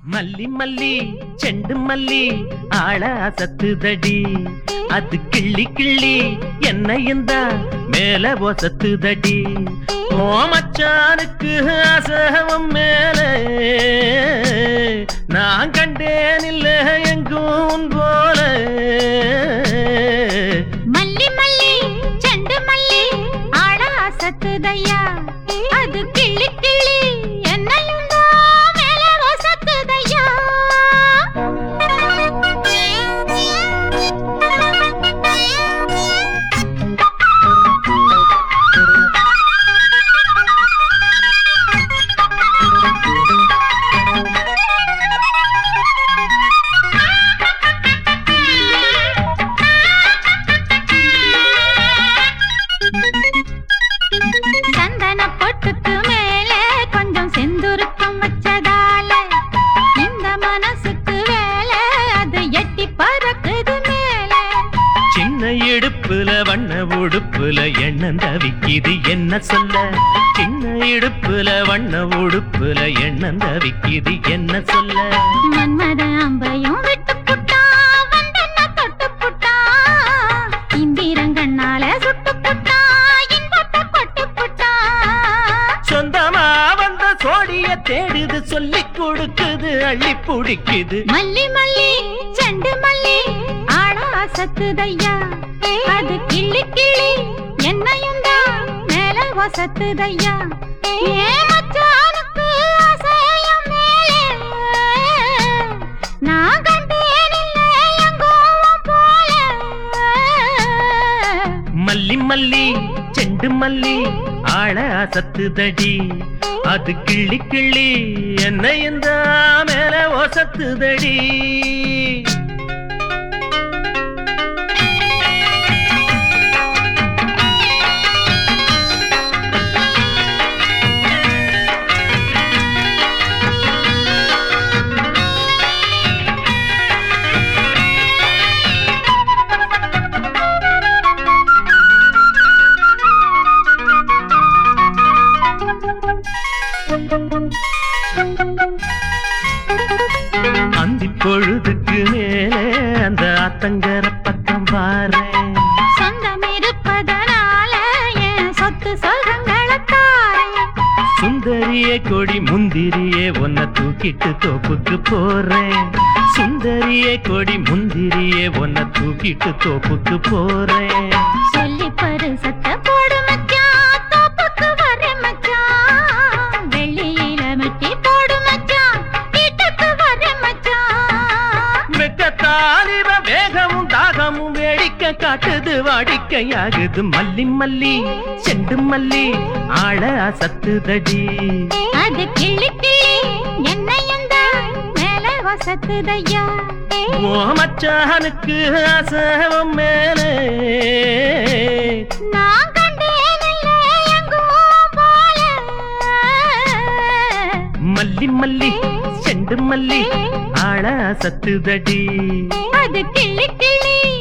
மல்லி மல்லி செண்டு மல்லி ஆள அசத்துதடி அது கிள்ளி கிள்ளி என்னையும் தான் மேல ஒசத்துதடி ஓ மச்சானுக்கு அசவம் மேல நான் கண்டேன் இல்ல எங்கும் உன் போல மல்லி மல்லி செண்டு மல்லி ஆட அசத்துதையா அது கிள்ளி கிள்ளி என்னையும் தான் மேல வசத்துதையா சந்தன பொட்டுக்கு மேலே கொஞ்சம் செந்துருக்கம் வச்சதால இந்த மனசுக்கு வேலை அது எட்டி பறக்குது மேலே சின்ன இடுப்புல வண்ண உடுப்புல எண்ணம் தவிக்குது என்ன சொல்ல சின்ன இடுப்புல வண்ண உடுப்புல எண்ணம் தவிக்குது என்ன சொல்ல மன்மத அம்பையும் விட்டு புட்டா வந்தென்ன தொட்டு புட்டா இந்திரங்கண்ணால சுட்டு புட்டா இன்பத்தை கொட்டு புட்டா சொந்தமா வந்த சோடிய தேடுது சொல்லி கொடுக்குது அள்ளி பிடிக்குது மல்லி மல்லி செண்டு மல்லி ஆடா சத்துதையா அது கிள்ளி கிள்ளி என்னையும் தான் மேல வசத்துதையா ஏ மச்சானுக்கு அசையும் மேலே நான் கண்டேன் இல்லை எங்கோ உன் போல மல்லி மல்லி செண்டு மல்லி ஆள அசத்துதடி அது கிள்ளி கிள்ளி என்ன இந்த மேல ஒசத்துதடி அந்தி பொழுதுக்கு மேலே அந்த அத்தங்கர பக்கம் பாரேன் சொந்தம் இருப்பதனால என் சொத்து சொல்றங்களை தாரேன் சுந்தரியே கொடி முந்திரியே உன்னை தூக்கிட்டு தோப்புக்கு போறேன் சுந்தரியே கொடி முந்திரியே உன்னை தூக்கிட்டு தோப்புக்கு போறேன் சொல்லி பரிசத்த போடு மச்சான் தோப்புக்கு வர மச்சான் வெள்ளியில மெட்டி போடு மச்சான் வீட்டுக்கு வர மச்சான் வெக்கத்தாலிவ வேகமும் தாகமும் வேடிக்கை காட்டுது வாடிக்கையாகுது மல்லி மல்லி செண்டு மல்லி ஆள அசத்துதடி அது கிள்ளி கிள்ளி என்னையும் தான் மேல வசத்துதையா ஓ மச்சானுக்கு அசவம் மேலே நான் கண்டேன் இல்லை எங்கோ போல மல்லி மல்லி செண்டு மல்லி ஆள சத்துதடி அது கிள்ளி கிள்ளி